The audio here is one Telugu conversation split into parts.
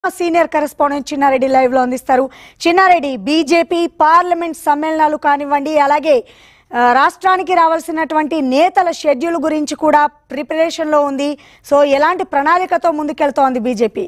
సీనియర్ కరెస్పాండెంట్ చిన్నారెడ్డి లైవ్ లో అందిస్తారు చిన్నారెడ్డి బీజేపీ పార్లమెంట్ సమ్మేళనాలు కానివ్వండి అలాగే ఆ, రాష్ట్రానికి రావాల్సినటువంటి నేతల షెడ్యూల్ గురించి కూడా ప్రిపరేషన్ లో ఉంది సో ఎలాంటి ప్రణాళికతో ముందుకెళ్తోంది బీజేపీ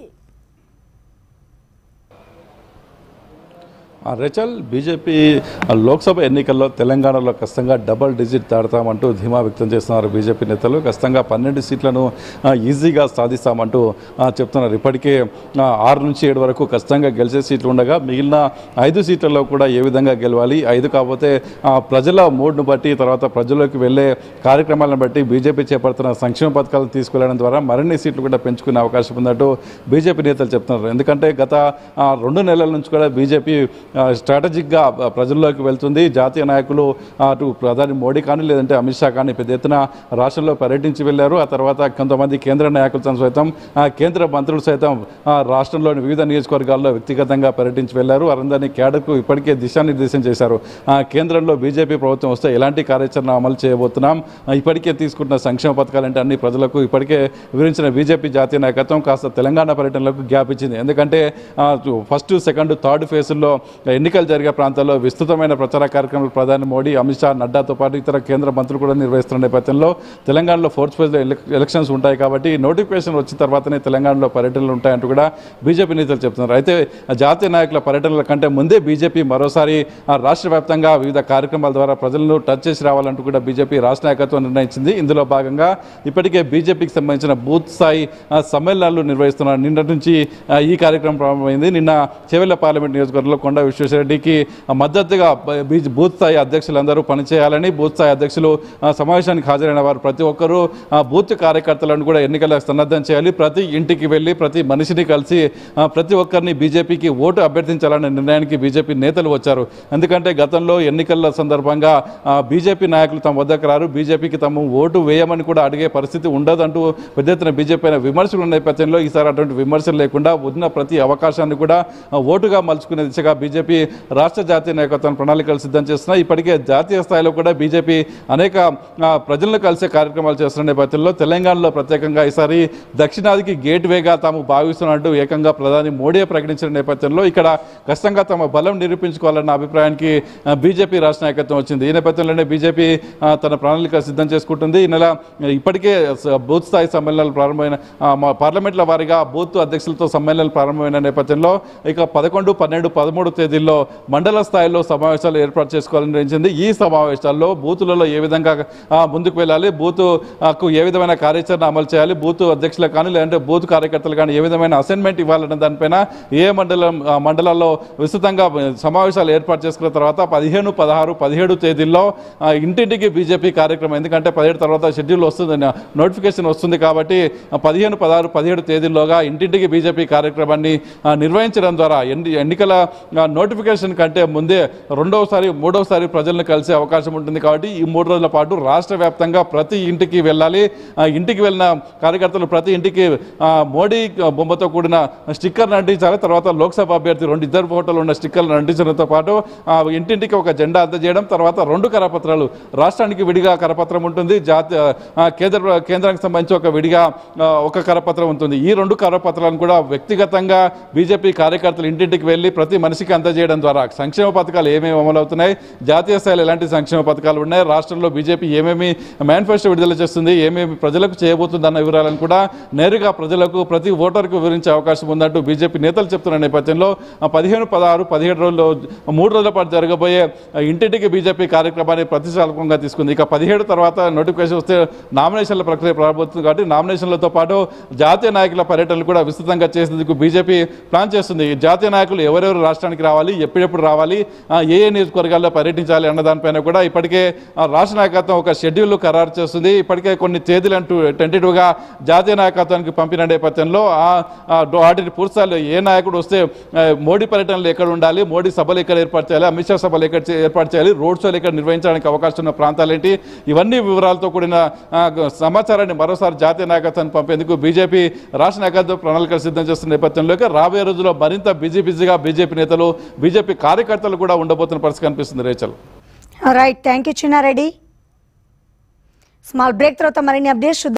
ఆ, రేచల్ బీజేపీ ఆ, లోక్సభ ఎన్నికల్లో తెలంగాణలో ఖచ్చితంగా డబల్ డిజిట్ దాడతామంటూ ధీమా వ్యక్తం చేస్తున్నారు బీజేపీ నేతలు ఖచ్చితంగా పన్నెండు సీట్లను ఆ, ఈజీగా సాధిస్తామంటూ ఆ, చెప్తున్నారు ఇప్పటికే ఆ, ఆరు నుంచి ఏడు వరకు ఖచ్చితంగా గెలిచే సీట్లు ఉండగా మిగిలిన ఐదు సీట్లలో కూడా ఏ విధంగా గెలవాలి ఐదు కాకపోతే ఆ, ప్రజల మూడ్ను బట్టి తర్వాత ప్రజల్లోకి వెళ్ళే కార్యక్రమాలను బట్టి బీజేపీ చేపడుతున్న సంక్షేమ పథకాలను తీసుకెళ్లడం ద్వారా మరిన్ని సీట్లు కూడా పెంచుకునే అవకాశం ఉందంటూ బీజేపీ నేతలు చెప్తున్నారు ఎందుకంటే గత ఆ, రెండు నెలల నుంచి కూడా బీజేపీ ఆ, స్ట్రాటజిక్గా ఆ, ప్రజల్లోకి వెళ్తుంది జాతీయ నాయకులు ఆ, అటు ప్రధాని మోడీ కానీ లేదంటే అమిత్ షా కానీ పెద్ద ఎత్తున రాష్ట్రంలో పర్యటించి వెళ్ళారు ఆ తర్వాత కొంతమంది కేంద్ర నాయకులతో సైతం ఆ, కేంద్ర మంత్రులు సైతం ఆ, రాష్ట్రంలోని వివిధ నియోజకవర్గాల్లో వ్యక్తిగతంగా పర్యటించి వెళ్ళారు వారందరినీ క్యాడర్కు ఇప్పటికే దిశానిర్దేశం చేశారు ఆ, కేంద్రంలో బీజేపీ ప్రభుత్వం వస్తే ఎలాంటి కార్యాచరణ అమలు చేయబోతున్నాం ఆ, ఇప్పటికే తీసుకుంటున్న సంక్షేమ పథకాలంటే అన్ని ప్రజలకు ఇప్పటికే వివరించిన బీజేపీ జాతీయ నాయకత్వం కాస్త తెలంగాణ పర్యటనలకు గ్యాప్ ఇచ్చింది ఎందుకంటే ఆ, ఫస్ట్ సెకండ్ థర్డ్ ఫేజ్లో ఎన్నికలు జరిగే ప్రాంతాల్లో విస్తృతమైన ప్రచార కార్యక్రమాలు ప్రధాని మోడీ అమిత్ షా నడ్డాతో పాటు ఇతర కేంద్ర మంత్రులు కూడా నిర్వహిస్తున్న నేపథ్యంలో తెలంగాణలో ఫోర్త్ ఫేజ్లో ఎలక్షన్స్ ఉంటాయి కాబట్టి నోటిఫికేషన్ వచ్చిన తర్వాతనే తెలంగాణలో పర్యటనలు ఉంటాయంటూ కూడా బీజేపీ నేతలు చెప్తున్నారు అయితే ఆ జాతీయ నాయకుల పర్యటనల కంటే ముందే బీజేపీ మరోసారి ఆ రాష్ట్ర వ్యాప్తంగా వివిధ కార్యక్రమాల ద్వారా ప్రజలను టచ్ చేసి రావాలంటూ కూడా బీజేపీ రాష్ట్ర నాయకత్వం నిర్ణయించింది ఇందులో భాగంగా ఇప్పటికే బీజేపీకి సంబంధించిన బూత్ స్థాయి ఆ, సమ్మేళనాలు నిర్వహిస్తున్నారు నిన్నటి నుంచి ఆ, ఈ కార్యక్రమం ప్రారంభమైంది నిన్న చెవెళ్ల పార్లమెంట్ నియోజకవర్గంలో కొండ విశ్వేశ్వరరెడ్డికి ఆ, మద్దతుగా బ- బీజ్ బూత్ స్థాయి అధ్యక్షులందరూ పనిచేయాలని బూత్ స్థాయి అధ్యక్షులు ఆ, సమావేశానికి హాజరైన వారు ప్రతి ఒక్కరూ ఆ, బూత్ కార్యకర్తలను కూడా ఎన్నికల సన్నద్ధం చేయాలి ప్రతి ఇంటికి వెళ్ళి ప్రతి మనిషిని కలిసి ఆ, ప్రతి ఒక్కరిని బీజేపీకి ఓటు అభ్యర్థించాలనే నిర్ణయానికి బీజేపీ నేతలు వచ్చారు ఎందుకంటే గతంలో ఎన్నికల సందర్భంగా ఆ, బీజేపీ నాయకులు తమ వద్దకు రారు బీజేపీకి తమ ఓటు వేయమని కూడా అడిగే పరిస్థితి ఉండదంటూ పెద్ద ఎత్తున బీజేపీ పైన విమర్శలు ఉన్న నేపథ్యంలో ఈసారి అటువంటి విమర్శలు లేకుండా ఉన్న ప్రతి అవకాశాన్ని కూడా ఆ, ఓటుగా మలుచుకునే దిశగా బీజేపీ రాష్ట్ర జాతీయ నాయకత్వం ప్రణాళికలు సిద్ధం చేస్తున్నాయి ఇప్పటికే జాతీయ స్థాయిలో కూడా బీజేపీ అనేక ఆ, ప్రజలను కలిసే కార్యక్రమాలు చేస్తున్న నేపథ్యంలో తెలంగాణలో ప్రత్యేకంగా ఈసారి దక్షిణాదికి గేట్ వేగా తాము భావిస్తున్నట్టు ఏకంగా ప్రధాని మోడీ ప్రకటించిన నేపథ్యంలో ఇక్కడ ఖచ్చితంగా తమ బలం నిరూపించుకోవాలన్న అభిప్రాయానికి ఆ, బీజేపీ రాష్ట్ర నాయకత్వం వచ్చింది ఈ నేపథ్యంలోనే బీజేపీ ఆ, తన ప్రణాళిక సిద్ధం చేసుకుంటుంది ఈ నెల ఇప్పటికే స- బూత్ స్థాయి సమ్మేళనాలు ప్రారంభమైన ఆ, మా పార్లమెంట్ల వారీగా బూత్ అధ్యక్షులతో సమ్మేళనాలు ప్రారంభమైన నేపథ్యంలో ఇక పదకొండు పన్నెండు పదమూడు తేదీల్లో మండల స్థాయిలో సమావేశాలు ఏర్పాటు చేసుకోవాలని నిర్ణయించింది ఈ సమావేశాల్లో బూతులలో ఏ విధంగా ఆ, ముందుకు వెళ్ళాలి బూత్ ఆ, కు ఏ విధమైన కార్యాచరణ అమలు చేయాలి బూత్ అధ్యక్షులకు కానీ లేదంటే బూత్ కార్యకర్తలు కానీ ఏ విధమైన అసైన్మెంట్ ఇవ్వాలన్న దానిపైన ఏ మండలం ఆ, మండలాల్లో విస్తృతంగా సమావేశాలు ఏర్పాటు చేసుకున్న తర్వాత పదిహేను పదహారు పదిహేడు తేదీల్లో ఆ, ఇంటింటికి బీజేపీ కార్యక్రమం ఎందుకంటే పదిహేడు తర్వాత షెడ్యూల్ వస్తుంది నోటిఫికేషన్ వస్తుంది కాబట్టి ఆ, పదిహేను పదహారు పదిహేడు తేదీల్లోగా ఇంటింటికి బీజేపీ కార్యక్రమాన్ని ఆ, నిర్వహించడం ద్వారా ఎన్ని ఎన్నికల ఆ, నోటిఫికేషన్ కంటే ముందే రెండవసారి మూడవసారి ప్రజలను కలిసే అవకాశం ఉంటుంది కాబట్టి ఈ మూడు రోజుల పాటు రాష్ట్ర వ్యాప్తంగా ప్రతి ఇంటికి వెళ్ళాలి ఆ, ఇంటికి వెళ్ళిన కార్యకర్తలు ప్రతి ఇంటికి ఆ, మోడీ బొమ్మతో కూడిన స్టిక్కర్ను అంటించాలి తర్వాత లోక్సభ అభ్యర్థి రెండు ఇద్దరు ఫోటోలు ఉన్న స్టిక్కర్లను అంటించడంతో పాటు ఆ, ఇంటింటికి ఒక జెండా అందజేయడం తర్వాత రెండు కరపత్రాలు రాష్ట్రానికి విడిగా కరపత్రం ఉంటుంది జాతీయ ఆ, కేంద్ర కేంద్రానికి సంబంధించి ఒక విడిగా ఆ, ఒక కరపత్రం ఉంటుంది ఈ రెండు కరపత్రాలను కూడా వ్యక్తిగతంగా బీజేపీ కార్యకర్తలు ఇంటింటికి వెళ్ళి ప్రతి మనిషికి అందజేయడం ద్వారా సంక్షేమ పథకాలు ఏమేమి అమలవుతున్నాయి జాతీయ స్థాయిలో ఎలాంటి సంక్షేమ పథకాలు ఉన్నాయి రాష్ట్రంలో బీజేపీ ఏమేమి మేనిఫెస్టో విడుదల చేస్తుంది ఏమేమి ప్రజలకు చేయబోతుంది అన్న వివరాలను కూడా నేరుగా ప్రజలకు ప్రతి ఓటర్కు వివరించే అవకాశం ఉందంటూ బీజేపీ నేతలు చెప్తున్న నేపథ్యంలో ఆ, పదిహేను పదహారు పదిహేడు రోజుల్లో మూడు రోజుల పాటు జరగబోయే ఆ, ఇంటింటికి బీజేపీ కార్యక్రమాన్ని ప్రతిష్టాత్మకంగా తీసుకుంది ఇక పదిహేడు తర్వాత నోటిఫికేషన్ వస్తే నామినేషన్ల ప్రక్రియ ప్రారంభమవుతుంది కాబట్టి నామినేషన్లతో పాటు జాతీయ నాయకుల పర్యటనలు కూడా విస్తృతంగా చేసేందుకు బీజేపీ ప్లాన్ చేస్తుంది ఈ జాతీయ నాయకులు ఎవరెవరు రాష్ట్రానికి రావాలి ఎప్పుడెప్పుడు రావాలి ఆ, ఏ ఏ నియోజకవర్గాల్లో పర్యటించాలి అన్న దానిపైన కూడా ఇప్పటికే ఆ, రాష్ట్ర నాయకత్వం ఒక షెడ్యూల్ ఖరారు చేస్తుంది ఇప్పటికే కొన్ని తేదీలు అంటూ టెంటేటివ్గా జాతీయ నాయకత్వానికి పంపిన నేపథ్యంలో ఆ ఆ, వాటిని పూర్తిస్థాయిలో ఏ నాయకుడు వస్తే ఆ, మోడీ పర్యటనలు ఎక్కడ ఉండాలి మోడీ సభలు ఎక్కడ ఏర్పాటు చేయాలి అమిత్ షా సభలు ఎక్కడ చే- ఏర్పాటు చేయాలి రోడ్ షోలు ఎక్కడ నిర్వహించడానికి అవకాశం ఉన్న ప్రాంతాలు ఏంటి ఇవన్నీ వివరాలతో కూడిన ఆ, గ- సమాచారాన్ని మరోసారి జాతీయ నాయకత్వాన్ని పంపేందుకు బీజేపీ రాష్ట్ర నాయకత్వం ప్రణాళికలు సిద్ధం చేస్తున్న నేపథ్యంలో రాబోయే రోజుల్లో మరింత బిజీ బిజీగా బీజేపీ నేతలు బీజేపీ కార్యకర్తలు కూడా ఉండబోతున్న పరిస్థితి కనిపిస్తుంది Rachel right thank you Chinna Reddy small break తర్వాత మరిన్ని అప్డేట్స్